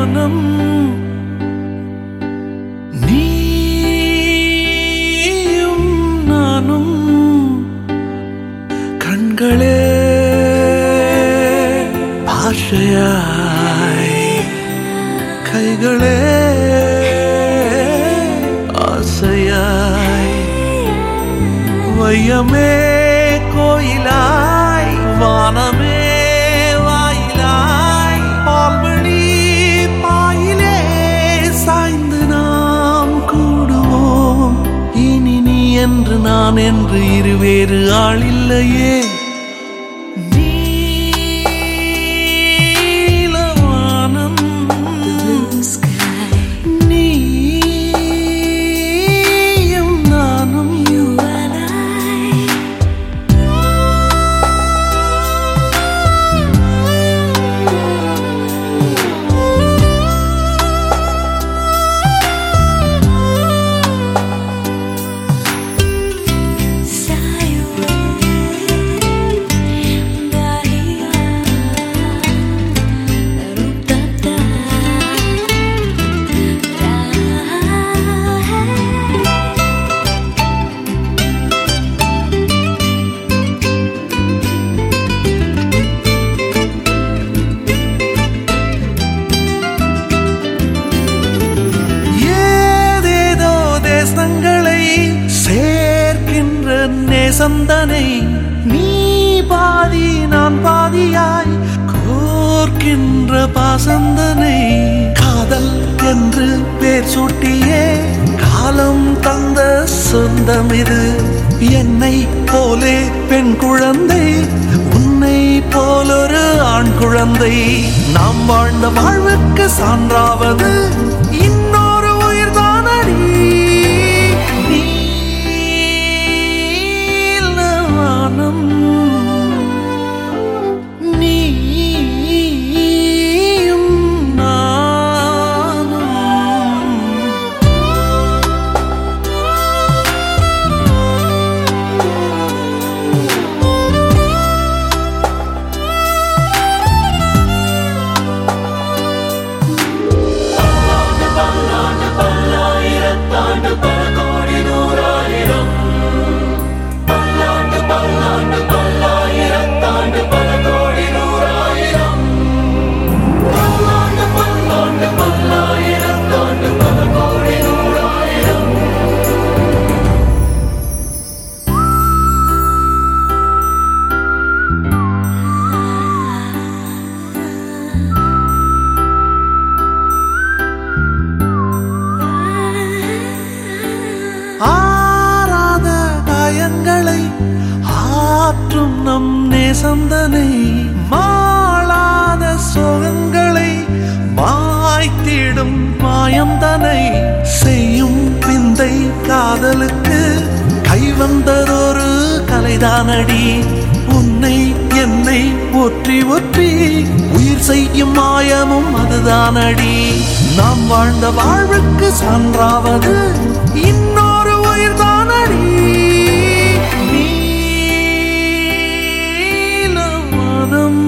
வானம் நீயும் நானும் கண்களே பாஷையாய் கைகளே ஆசையாய் வையமே கோயிலாய் வானமே வாயிலாய் பால்வழி பாயிலே சாய்ந்து நாம் கூடுவோம் இனி நீ என்று நான் என்று இருவேறு ஆளில்லையே நீலவானம் நீயும் நானும் ஏதேதோ தேசங்களை சேர்க்கின்ற நேசந்தனை நீ பாதி நான் பாதியாய் கோர்க்கின்ற பாசந்தனை காதல் என்று பேர் சூட்டியே காலம் தந்த சொந்தம் இது என்னை போலே பெண் குழந்தை உன்னை போலொரு ஆண் குழந்தை நாம் வாழ்ந்த வாழ்வுக்கு சான்றாவது இன்னொரு உயிர்தானடி நீலவானம் நீயும் நானும் ஆறாத காயங்களை ஆற்றும் நம் நேசந்தனை மாளாத சோகங்களை மாய்த்திடும் மாயந்தனை செய்யும் பிந்தை காதலுக்கு கைவந்ததொரு கலைதானடி உன்னை என்னை ஒற்றி ஒற்றி உயிர் செய்யும் மாயமும் அதுதானடி நாம் வாழ்ந்த வாழ்வுக்கு சான்றாவது இன்னொரு உயிர் தானடி நீலவானம்